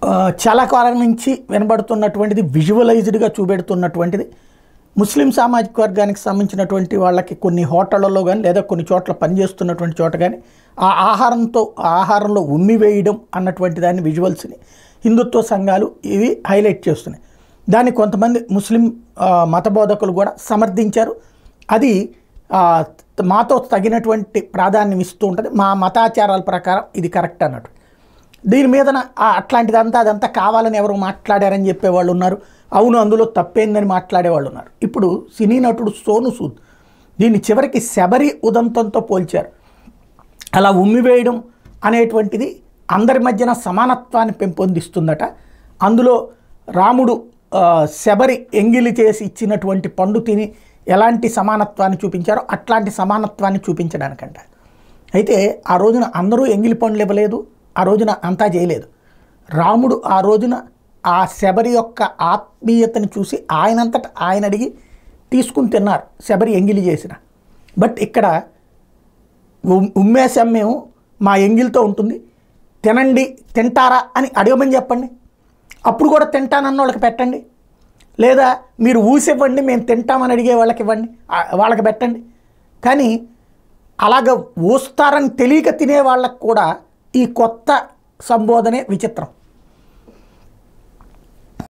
ఆ, చాలా కాలం నుంచి వినబడుతున్నటువంటిది విజువలైజ్డ్గా చూపెడుతున్నటువంటిది ముస్లిం సామాజిక వర్గానికి సంబంధించినటువంటి వాళ్ళకి కొన్ని హోటళ్లలో కానీ లేదా కొన్ని చోట్ల పనిచేస్తున్నటువంటి చోట కానీ ఆ ఆహారంతో ఆ ఆహారంలో ఉమ్మి వేయడం అన్నటువంటి దాన్ని విజువల్స్ని హిందుత్వ సంఘాలు ఇవి హైలైట్ చేస్తున్నాయి దాన్ని కొంతమంది ముస్లిం ఆ, మత బోధకులు కూడా సమర్థించారు అది ఆ, మాతో తగినటువంటి ప్రాధాన్యం ఇస్తూ ఉంటుంది మా మతాచారాల ప్రకారం ఇది కరెక్ట్ అన్నట్టు దీని మీద అట్లాంటిదంతా అదంతా కావాలని ఎవరు మాట్లాడారని చెప్పేవాళ్ళు ఉన్నారు అవును అందులో తప్పేందని మాట్లాడేవాళ్ళు ఉన్నారు ఇప్పుడు సినీ నటుడు సోను సూద్ దీన్ని చివరికి శబరి ఉదంతంతో పోల్చారు అలా ఉమ్మివేయడం అనేటువంటిది అందరి మధ్యన సమానత్వాన్ని పెంపొందిస్తుందట అందులో రాముడు ఆ, శబరి ఎంగిలి చేసి ఇచ్చినటువంటి పండు తిని ఎలాంటి సమానత్వాన్ని చూపించారో అట్లాంటి సమానత్వాన్ని చూపించడానికంట అయితే ఆ రోజున అందరూ ఎంగిలి పండ్లు ఇవ్వలేదు ఆ రోజున అంతా చేయలేదు రాముడు ఆ రోజున ఆ శబరి యొక్క ఆత్మీయతని చూసి ఆయనంతట ఆయన అడిగి తీసుకుని తిన్నారు శబరి ఎంగిలి చేసిన బట్ ఇక్కడ ఉమ్- ఉమ్మేసాం మేము మా ఎంగిల్తో ఉంటుంది తినండి తింటారా అని అడగమని చెప్పండి అప్పుడు కూడా తింటానన్న వాళ్ళకి పెట్టండి లేదా మీరు ఊసివ్వండి మేము తింటామని అడిగే వాళ్ళకి ఇవ్వండి ఆ, వాళ్ళకి పెట్టండి కానీ అలాగ ఊస్తారని తెలియక తినే వాళ్ళకి కూడా ఈ కొత్త సంబోధనే విచిత్రం